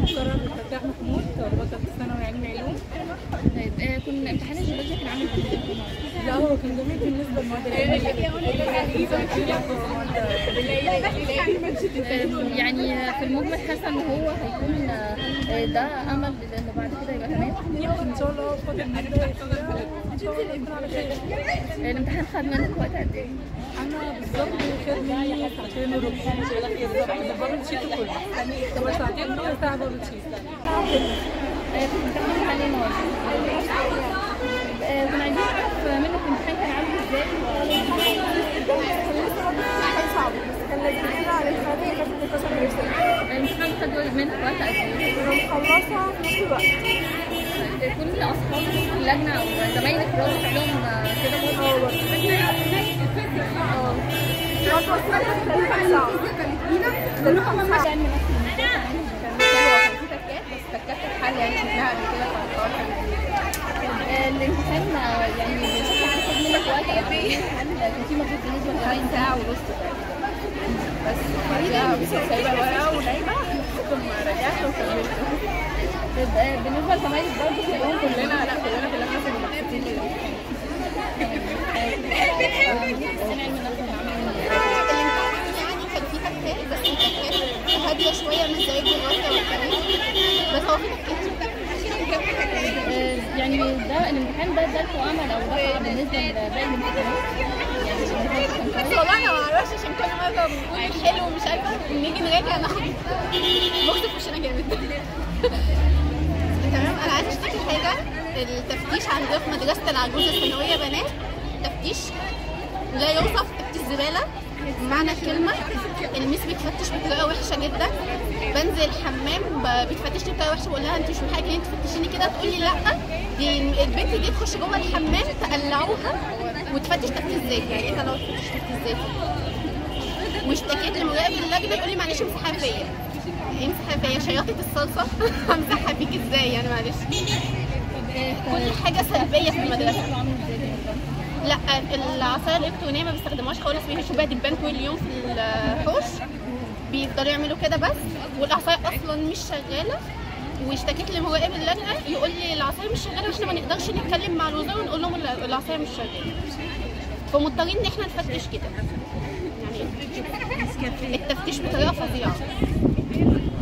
سارة عبد الفتاح محمود بطلة ثانوي علمي علوم طيب آه، كن امتحان الجيولوجيا كان عامل ازاي؟ لا هو كان جميل بالنسبة للمواد العلمية آه، يعني في المجمل حاسه ان هو هيكون آه، ده امل لانه بعد كده يبقى تمام ان شاء الله فاضل مادة ان شاء الله يكون على خير آه، الامتحان خد منك وقت قد ايه؟ انا بالظبط خد مني ساعتين وربع بالظبط البابل شيت كله هو ساعتين وربع ساعة بابل شيت آه، كنت بتمتحن عليه مواد آه، كنا عايزين نعرف منك الامتحان كان عامل ازاي كان صعب بس كان لذيذ على الخارج كانت 12 رسالة الامتحان خد منك وقت قد ايه؟ ومخلصها في نفس الوقت طيب، كل اصحابك في اللجنه او زمايلك برضه كلهم آه، كده برضه اه برضه اه برضه وصلت كان صعب ده كان صعب يعني حلوة كان في تكات بس تكات الحل يعني شفناها قبل كده فالحوار كان لذيذ. آه، الامتحان آه، يعني بنشوف هتاخد منك وقت قد ايه؟ هل كان في مجهود بالنسبه للزمايل كان ساعة ونص تقريبا بس بعدها كنت سايبة الورقة ونايمة ثم رجعت وكملت طيب، آه، بالنسبه لزمايلك برضه كلهم كلنا لا كلنا في اللجنة كنا مبسوطين جدا الامتحان يعني كان فيه تكات بس التكات هادية شوية مش زي الجغرافيا والتاريخ بس هو فيه تكات آه، يعني ده الامتحان ده ادالكوا امل او دفعه بالنسبه لباقي الامتحانات يعني بالنسبة لكم كان كويس؟ والله انا ما اعرفش عشان كل مرة بنقول حلو ومش عارفة نيجي نراجع ناخد بكتب في وشنا جامد تمام انا عايزة اشتكي حاجة التفتيش عندنا في مدرسة العجوز الثانوية بنات تفتيش لا يوصف تفتيش زبالة معنى الكلمة الميس بتفتش بطريقة وحشة جدا بنزل الحمام ب- بتفتشني بطريقة وحشة بقول لها انت مش من حاجة ان انت تفتشيني كده تقول لي لا دي البنت دي تخش جوه الحمام تقلعوها وتفتش تفتيش ذاتي يعني ايه لو تفتش تفتيش ذاتي واشتكيت لمراقب اللجنة تقول لي معلش امسحها فيا امسحها فيا شياطة الصلصة همسحها فيك ازاي يعني معلش كل حاجة سلبية في المدرسة عامل ازاي بالنسبة لكم؟ لا العصايه الالكترونيه ما بيستخدموهاش خالص بيمشوا بيها دبان طول اليوم في الحوش بيفضلوا يعملوا كده بس والعصايه اصلا مش شغاله واشتكيت لمراقب اللجنه يقول لي العصايه مش شغاله واحنا ما نقدرش نتكلم مع الوزاره ونقول لهم ال- العصايه مش شغاله فمضطرين ان احنا نفتش كده يعني التفتيش بطريقه فظيعه